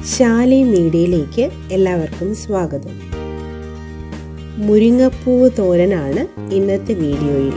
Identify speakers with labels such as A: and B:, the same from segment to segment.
A: ശാലി മീഡിയയിലേക്ക് എല്ലാവർക്കും സ്വാഗതം മുരിങ്ങപ്പൂവ് തോരനാണ് ഇന്നത്തെ വീഡിയോയിൽ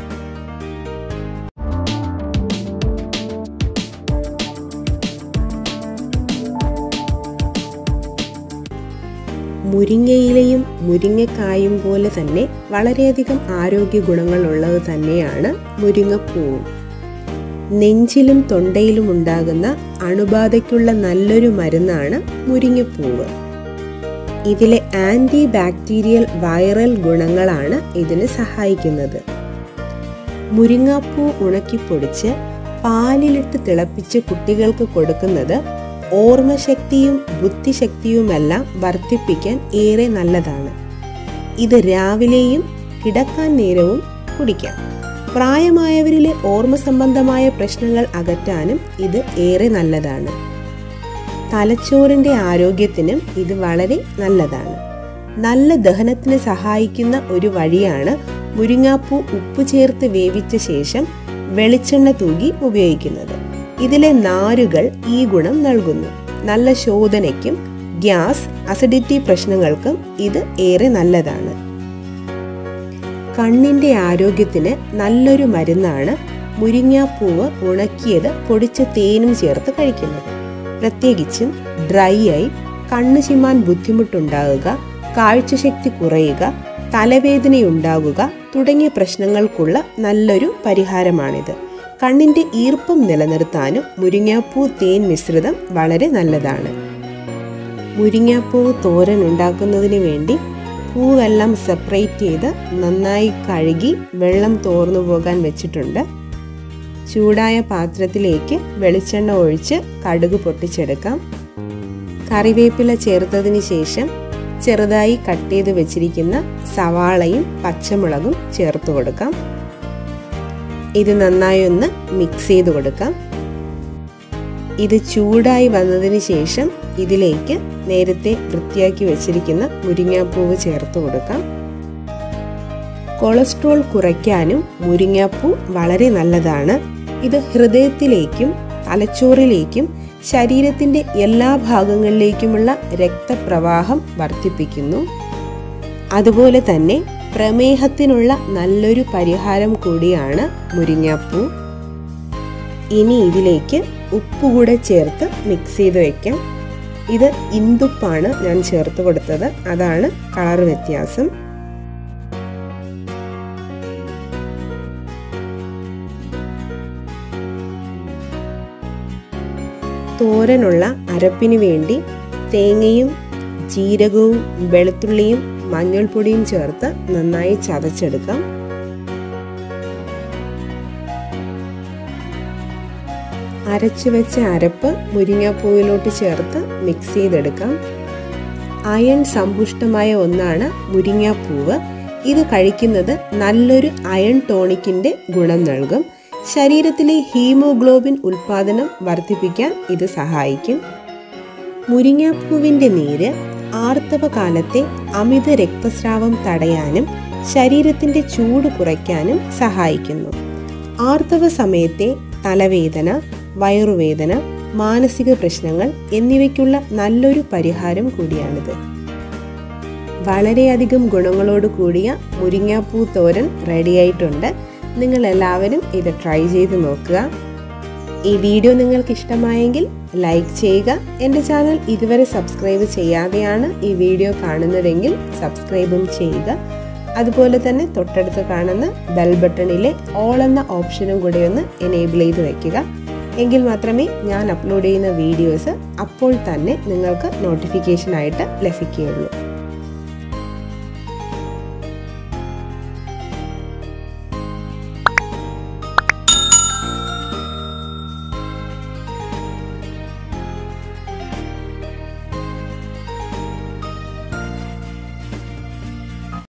A: മുരിങ്ങയിലയും മുരിങ്ങക്കായും പോലെ തന്നെ വളരെയധികം ആരോഗ്യ ഗുണങ്ങളുള്ളത് തന്നെയാണ് മുരിങ്ങപ്പൂവും നെഞ്ചിലും തൊണ്ടയിലും ഉണ്ടാകുന്ന അണുബാധയ്ക്കുള്ള നല്ലൊരു മരുന്നാണ് മുരിങ്ങപ്പൂവ് ഇതിലെ ആൻറ്റി ബാക്ടീരിയൽ വൈറൽ ഗുണങ്ങളാണ് ഇതിന് സഹായിക്കുന്നത് മുരിങ്ങാപ്പൂ ഉണക്കിപ്പൊടിച്ച് പാലിലിട്ട് തിളപ്പിച്ച് കുട്ടികൾക്ക് കൊടുക്കുന്നത് ഓർമ്മശക്തിയും ബുദ്ധിശക്തിയുമെല്ലാം വർദ്ധിപ്പിക്കാൻ ഏറെ നല്ലതാണ് ഇത് രാവിലെയും കിടക്കാൻ നേരവും കുടിക്കാം പ്രായമായവരിലെ ഓർമ്മ സംബന്ധമായ പ്രശ്നങ്ങൾ അകറ്റാനും ഇത് ഏറെ നല്ലതാണ് തലച്ചോറിൻ്റെ ആരോഗ്യത്തിനും ഇത് വളരെ നല്ലതാണ് നല്ല ദഹനത്തിന് സഹായിക്കുന്ന ഒരു വഴിയാണ് മുരിങ്ങാപ്പൂ ഉപ്പ് ചേർത്ത് വേവിച്ച ശേഷം വെളിച്ചെണ്ണ തൂകി ഉപയോഗിക്കുന്നത് ഇതിലെ നാരുകൾ ഈ ഗുണം നൽകുന്നു നല്ല ശോധനയ്ക്കും ഗ്യാസ് അസിഡിറ്റി പ്രശ്നങ്ങൾക്കും ഇത് ഏറെ നല്ലതാണ് കണ്ണിൻ്റെ ആരോഗ്യത്തിന് നല്ലൊരു മരുന്നാണ് മുരിങ്ങാപ്പൂവ് ഉണക്കിയത് പൊടിച്ച തേനും ചേർത്ത് കഴിക്കുന്നത് പ്രത്യേകിച്ചും ഡ്രൈ ആയി കണ്ണ് ചിമ്മാൻ ബുദ്ധിമുട്ടുണ്ടാകുക കാഴ്ചശക്തി കുറയുക തലവേദനയുണ്ടാകുക തുടങ്ങിയ പ്രശ്നങ്ങൾക്കുള്ള നല്ലൊരു പരിഹാരമാണിത് കണ്ണിൻ്റെ ഈർപ്പം നിലനിർത്താനും മുരിങ്ങാപ്പൂ തേൻ മിശ്രിതം വളരെ നല്ലതാണ് മുരിങ്ങാപ്പൂ തോരൻ ഉണ്ടാക്കുന്നതിന് വേണ്ടി പൂവെല്ലാം സെപ്പറേറ്റ് ചെയ്ത് നന്നായി കഴുകി വെള്ളം തോർന്നു പോകാൻ വെച്ചിട്ടുണ്ട് ചൂടായ പാത്രത്തിലേക്ക് വെളിച്ചെണ്ണ ഒഴിച്ച് കടുക് പൊട്ടിച്ചെടുക്കാം കറിവേപ്പില ചേർത്തതിന് ശേഷം ചെറുതായി കട്ട് ചെയ്ത് വെച്ചിരിക്കുന്ന സവാളയും പച്ചമുളകും ചേർത്ത് കൊടുക്കാം ഇത് നന്നായി ഒന്ന് മിക്സ് ചെയ്ത് കൊടുക്കാം ഇത് ചൂടായി വന്നതിന് ശേഷം ഇതിലേക്ക് നേരത്തെ വൃത്തിയാക്കി വെച്ചിരിക്കുന്ന മുരിങ്ങാപ്പൂവ് ചേർത്ത് കൊടുക്കാം കൊളസ്ട്രോൾ കുറയ്ക്കാനും മുരിങ്ങാപ്പൂ വളരെ നല്ലതാണ് ഇത് ഹൃദയത്തിലേക്കും തലച്ചോറിലേക്കും ശരീരത്തിൻ്റെ എല്ലാ ഭാഗങ്ങളിലേക്കുമുള്ള രക്തപ്രവാഹം വർദ്ധിപ്പിക്കുന്നു അതുപോലെ തന്നെ പ്രമേഹത്തിനുള്ള നല്ലൊരു പരിഹാരം കൂടിയാണ് മുരിങ്ങാപ്പൂ ഇനി ഇതിലേക്ക് ഉപ്പ് കൂടെ ചേർത്ത് മിക്സ് ചെയ്ത് വയ്ക്കാം ഇത് ഇന്ദുപ്പാണ് ഞാൻ ചേർത്ത് കൊടുത്തത് അതാണ് കളർ വ്യത്യാസം തോരനുള്ള അരപ്പിന് വേണ്ടി തേങ്ങയും ജീരകവും വെളുത്തുള്ളിയും മഞ്ഞൾപ്പൊടിയും ചേർത്ത് നന്നായി ചതച്ചെടുക്കാം അരച്ചു വെച്ച അരപ്പ് മുരിങ്ങാപ്പൂവിലോട്ട് ചേർത്ത് മിക്സ് ചെയ്തെടുക്കാം അയൺ സമ്പുഷ്ടമായ ഒന്നാണ് മുരിങ്ങാപ്പൂവ് ഇത് കഴിക്കുന്നത് നല്ലൊരു അയൺ ടോണിക്കിൻ്റെ ഗുണം നൽകും ശരീരത്തിലെ ഹീമോഗ്ലോബിൻ ഉൽപാദനം വർദ്ധിപ്പിക്കാൻ ഇത് സഹായിക്കും മുരിങ്ങാപ്പൂവിൻ്റെ നീര് ആർത്തവ കാലത്തെ അമിത രക്തസ്രാവം തടയാനും ശരീരത്തിൻ്റെ ചൂട് കുറയ്ക്കാനും സഹായിക്കുന്നു ആർത്തവ സമയത്തെ തലവേദന വയറുവേദന മാനസിക പ്രശ്നങ്ങൾ എന്നിവയ്ക്കുള്ള നല്ലൊരു പരിഹാരം കൂടിയാണിത് വളരെയധികം ഗുണങ്ങളോട് കൂടിയ മുരിങ്ങാപ്പൂ തോരൻ റെഡിയായിട്ടുണ്ട് നിങ്ങൾ എല്ലാവരും ഇത് ട്രൈ ചെയ്ത് നോക്കുക ഈ വീഡിയോ നിങ്ങൾക്ക് ഇഷ്ടമായെങ്കിൽ ലൈക്ക് ചെയ്യുക എൻ്റെ ചാനൽ ഇതുവരെ സബ്സ്ക്രൈബ് ചെയ്യാതെയാണ് ഈ വീഡിയോ കാണുന്നതെങ്കിൽ സബ്സ്ക്രൈബും ചെയ്യുക അതുപോലെ തന്നെ തൊട്ടടുത്ത് കാണുന്ന ബെൽ ബട്ടണിലെ ഓൾ എന്ന ഓപ്ഷനും കൂടെ ഒന്ന് എനേബിൾ ചെയ്ത് വയ്ക്കുക എങ്കിൽ മാത്രമേ ഞാൻ അപ്ലോഡ് ചെയ്യുന്ന വീഡിയോസ് അപ്പോൾ തന്നെ നിങ്ങൾക്ക് നോട്ടിഫിക്കേഷനായിട്ട് ലഭിക്കുകയുള്ളൂ